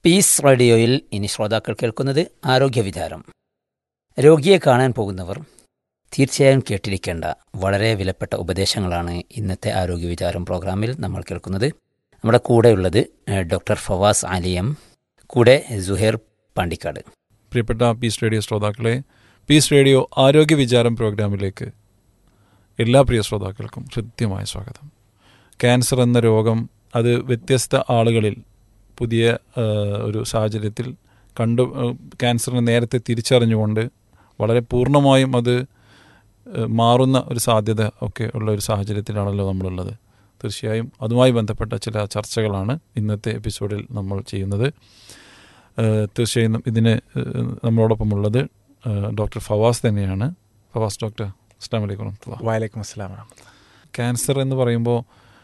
Piece റേഡിയോയിൽ ഇനി ശ്രോതാക്കൾ കേൾക്കുന്നത് ആരോഗ്യവിചാരം രോഗിയെ കാണാൻ പോകുന്നവർ തീർച്ചയായും കേട്ടിരിക്കേണ്ട വളരെ വിലപ്പെട്ട ഉപദേശങ്ങളാണ് ഇന്നത്തെ ആരോഗ്യവിചാരം പ്രോഗ്രാമിൽ നമ്മൾ കേൾക്കുന്നത് നമ്മുടെ കൂടെയുള്ളത് ഏഹ്, ഡോക്ടർ ഫവാസ് ആലിയം കൂടെ സുഹേർ പാണ്ടിക്കാട് പ്രിയപ്പെട്ട പീസ് റേഡിയോ ശ്രോതാക്കളെ പീസ് റേഡിയോ ആരോഗ്യ വിചാരം പ്രോഗ്രാമിലേക്ക് എല്ലാ പ്രിയ ശ്രോതാക്കൾക്കും ഹൃദ്യമായ സ്വാഗതം ക്യാൻസർ എന്ന രോഗം അത് വ്യത്യസ്ത ആളുകളിൽ പുതിയ ആ, ഒരു സാഹചര്യത്തിൽ കണ്ടു ആ, ക്യാൻസറിനെ നേരത്തെ തിരിച്ചറിഞ്ഞുകൊണ്ട് വളരെ പൂർണ്ണമായും അത് ആ, മാറുന്ന ഒരു സാധ്യത ഒക്കെ ഉള്ള ഒരു സാഹചര്യത്തിലാണല്ലോ നമ്മളുള്ളത് തീർച്ചയായും അതുമായി ബന്ധപ്പെട്ട ചില ചർച്ചകളാണ് ഇന്നത്തെ എപ്പിസോഡിൽ നമ്മൾ ചെയ്യുന്നത് ഏഹ് തീർച്ചയായും ഇതിന് ഏഹ് നമ്മളോടൊപ്പമുള്ളത് ഏഹ് ഡോക്ടർ ഫവാസ് തന്നെയാണ് ഫവാസ് ഡോക്ടർ അസ്ലാം വലൈക്കും വറഹ്മത്തുള്ളാഹി. വലൈക്കും അസ്സലാം ക്യാൻസർ എന്ന് പറയുമ്പോൾ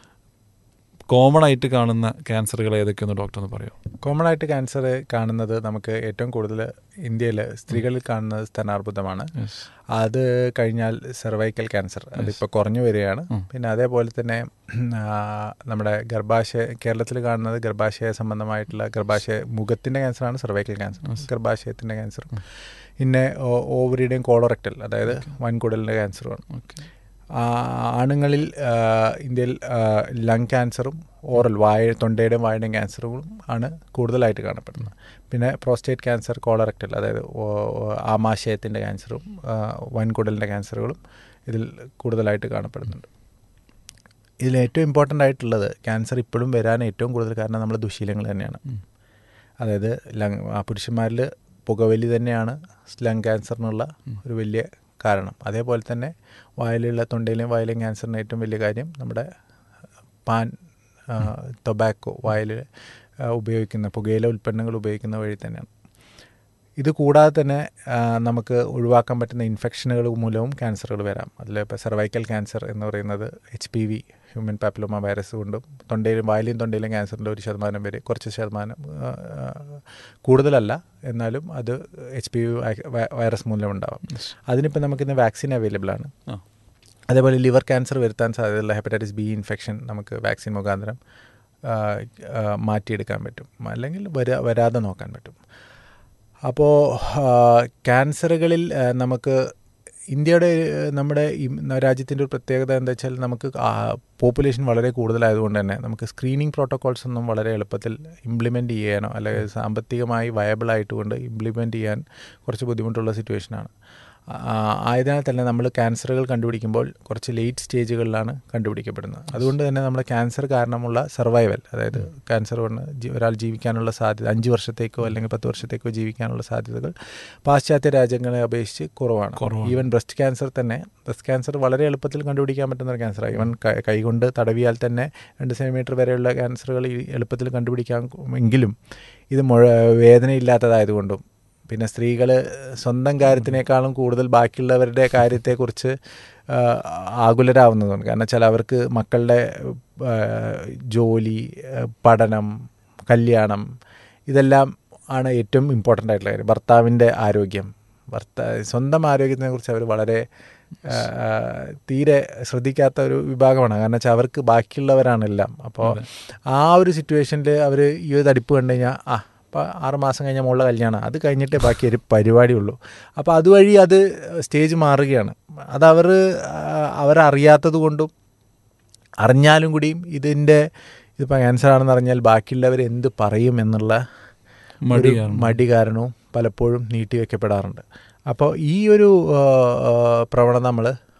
കോമൺ ആയിട്ട് കാണുന്ന ക്യാൻസറുകൾ ഏതൊക്കെയെന്ന് ഡോക്ടർ ഒന്ന് പറയോ കോമൺ ആയിട്ട് ക്യാൻസർ കാണുന്നത് നമുക്ക് ഏറ്റവും കൂടുതൽ ഇന്ത്യയിൽ സ്ത്രീകളിൽ കാണുന്നത് സ്തനാർബുദമാണ് അത് കഴിഞ്ഞാൽ സെർവൈക്കൽ ക്യാൻസർ അതിപ്പോൾ കുറഞ്ഞു വരികയാണ് ഉം. പിന്നെ അതേപോലെ തന്നെ ആ, നമ്മുടെ ഗർഭാശയ കേരളത്തിൽ കാണുന്നത് ഗർഭാശയ സംബന്ധമായിട്ടുള്ള ഗർഭാശയ മുഖത്തിൻ്റെ ക്യാൻസറാണ് സെർവൈക്കൽ ക്യാൻസർ Yes. ഗർഭാശയത്തിൻ്റെ ക്യാൻസറും ഉം. പിന്നെ ഓ- ഓവറിയുടെയും കോളറക്ടൽ അതായത് വൻകുടലിൻ്റെ ക്യാൻസറുമാണ് ഓക്കെ ആ, ആണുങ്ങളിൽ ആ, ഇന്ത്യയിൽ ലങ് ക്യാൻസറും ഓറൽ വായ തൊണ്ടയുടെയും വായുടെയും ക്യാൻസറുകളും ആണ് കൂടുതലായിട്ട് കാണപ്പെടുന്നത് പിന്നെ പ്രോസ്റ്റേറ്റ് ക്യാൻസർ കോളറക്ടൽ അതായത് ഓ- ഓ- ആമാശയത്തിൻ്റെ ക്യാൻസറും ആ, വൻകുടലിൻ്റെ ക്യാൻസറുകളും ഇതിൽ കൂടുതലായിട്ട് കാണപ്പെടുന്നുണ്ട് ഇതിൽ ഏറ്റവും ഇമ്പോർട്ടൻ്റ് ആയിട്ടുള്ളത് ക്യാൻസർ ഇപ്പോഴും വരാൻ ഏറ്റവും കൂടുതൽ കാരണം നമ്മുടെ ദുശീലങ്ങൾ തന്നെയാണ് ഉം. അതായത് ലങ് ആ പുരുഷന്മാരിൽ പുകവലി തന്നെയാണ് ലങ് ക്യാൻസറിനുള്ള ഒരു വലിയ കാരണം അതേപോലെ തന്നെ വായിലുള്ള തൊണ്ടയിലെയും വായിലെയും ക്യാൻസറിന് ഏറ്റവും വലിയ കാര്യം നമ്മുടെ പാൻ ടൊബാക്കോ വായിൽ ഉപയോഗിക്കുന്ന പുകയില ഉൽപ്പന്നങ്ങൾ ഉപയോഗിക്കുന്ന വഴി തന്നെയാണ് ഇത് കൂടാതെ തന്നെ ആ, നമുക്ക് ഒഴിവാക്കാൻ പറ്റുന്ന ഇൻഫെക്ഷനുകൾ മൂലവും ക്യാൻസറുകൾ വരാം അതിൽ ഇപ്പോൾ സെർവൈക്കൽ ക്യാൻസർ എന്ന് പറയുന്നത് H P V human papilloma virus കൊണ്ടും തൊണ്ടയിലും വായിലും തൊണ്ടയിലും ക്യാൻസറിൻ്റെ ഒരു ശതമാനം വരെ കുറച്ച് ശതമാനം ആ, ആ, കൂടുതലല്ല എന്നാലും അത് എച്ച് പി വി വൈറസ് മൂലം ഉണ്ടാവാം അതിനിപ്പോൾ നമുക്കിന്ന് വാക്സിൻ അവൈലബിൾ ആണ് ആ. അതേപോലെ ലിവർ ക്യാൻസർ വരുത്താൻ സാധ്യതയുള്ള ഹെപ്പറ്റൈറ്റിസ് ബി ഇൻഫെക്ഷൻ നമുക്ക് വാക്സിൻ മുഖാന്തരം ആ, ആ, മാറ്റിയെടുക്കാൻ പറ്റും അല്ലെങ്കിൽ വരാ വരാതെ നോക്കാൻ പറ്റും അപ്പോൾ ക്യാൻസറുകളിൽ ആ, നമുക്ക് ഇന്ത്യയുടെ ആ, നമ്മുടെ ഈ രാജ്യത്തിൻ്റെ ഒരു പ്രത്യേകത എന്താ വെച്ചാൽ നമുക്ക് പോപ്പുലേഷൻ വളരെ കൂടുതലായതുകൊണ്ട് തന്നെ നമുക്ക് സ്ക്രീനിങ് പ്രോട്ടോകോൾസ് ഒന്നും വളരെ എളുപ്പത്തിൽ ഇംപ്ലിമെൻറ്റ് ചെയ്യാനോ അല്ലെങ്കിൽ സാമ്പത്തികമായി വയബിൾ ആയിട്ടുകൊണ്ട് ഇംപ്ലിമെൻറ്റ് ചെയ്യാൻ കുറച്ച് ബുദ്ധിമുട്ടുള്ള സിറ്റുവേഷനാണ് ആ, ആയതിനാൽ തന്നെ നമ്മൾ ക്യാൻസറുകൾ കണ്ടുപിടിക്കുമ്പോൾ കുറച്ച് ലേറ്റ് സ്റ്റേജുകളിലാണ് കണ്ടുപിടിക്കപ്പെടുന്നത് അതുകൊണ്ട് തന്നെ നമ്മുടെ ക്യാൻസർ കാരണമുള്ള സർവൈവൽ അതായത് ക്യാൻസർ കൊണ്ട് ജീ- ഒരാൾ ജീവിക്കാനുള്ള സാധ്യത അഞ്ച് വർഷത്തേക്കോ അല്ലെങ്കിൽ പത്ത് വർഷത്തേക്കോ ജീവിക്കാനുള്ള സാധ്യതകൾ പാശ്ചാത്യ രാജ്യങ്ങളെ അപേക്ഷിച്ച് കുറവാണ് കുറവാണ്. ഈവൻ ബ്രസ്റ്റ് ക്യാൻസർ തന്നെ ബ്രസ്റ്റ് ക്യാൻസർ വളരെ എളുപ്പത്തിൽ കണ്ടുപിടിക്കാൻ പറ്റുന്ന ഒരു ക്യാൻസറാണ് ഈവൻ കൈ- കൈകൊണ്ട് തടവിയാൽ തന്നെ രണ്ട് സെൻറ്റിമീറ്റർ വരെയുള്ള ക്യാൻസറുകൾ ഈ എളുപ്പത്തിൽ കണ്ടുപിടിക്കാൻ എങ്കിലും ഇത് മുഴ വേദനയില്ലാത്തതായതുകൊണ്ടും പിന്നെ സ്ത്രീകൾ സ്വന്തം കാര്യത്തിനേക്കാളും കൂടുതൽ ബാക്കിയുള്ളവരുടെ കാര്യത്തെക്കുറിച്ച് ആ, ആകുലരാവുന്നതുകൊണ്ട് കാരണം വെച്ചാൽ അവർക്ക് മക്കളുടെ ആ, ജോലി ആ, പഠനം കല്യാണം ഇതെല്ലാം ആണ് ഏറ്റവും ഇമ്പോർട്ടൻ്റ് ആയിട്ടുള്ള കാര്യം ഭർത്താവിൻ്റെ ആരോഗ്യം ഭർത്താ സ്വന്തം ആരോഗ്യത്തിനെ കുറിച്ച് അവർ വളരെ ആ, തീരെ ശ്രദ്ധിക്കാത്ത ഒരു വിഭാഗമാണ് കാരണം വെച്ചാൽ അവർക്ക് ബാക്കിയുള്ളവരാണെല്ലാം അപ്പോൾ ആ ഒരു സിറ്റുവേഷനിൽ അവർ ഈ ഒരു തടിപ്പ് കണ്ടു കഴിഞ്ഞാൽ ആ അപ്പോൾ ആറ് മാസം കഴിഞ്ഞാൽ മുകളിലെ കല്യാണം അത് കഴിഞ്ഞിട്ടേ ബാക്കി ഒരു പരിപാടിയുള്ളൂ അപ്പോൾ അതുവഴി അത് സ്റ്റേജ് മാറുകയാണ് അതവർ അവരറിയാത്തത് കൊണ്ടും അറിഞ്ഞാലും കൂടിയും ഇതിൻ്റെ ഇതിപ്പോൾ ക്യാൻസർ ആണെന്ന് അറിഞ്ഞാൽ ബാക്കിയുള്ളവർ എന്ത് പറയും എന്നുള്ള മടി ഒരു കാരണം. മടി കാരണവും പലപ്പോഴും നീട്ടിവെക്കപ്പെടാറുണ്ട് അപ്പോൾ ഈ ഒരു ആ, ആ, പ്രവണത നമ്മൾ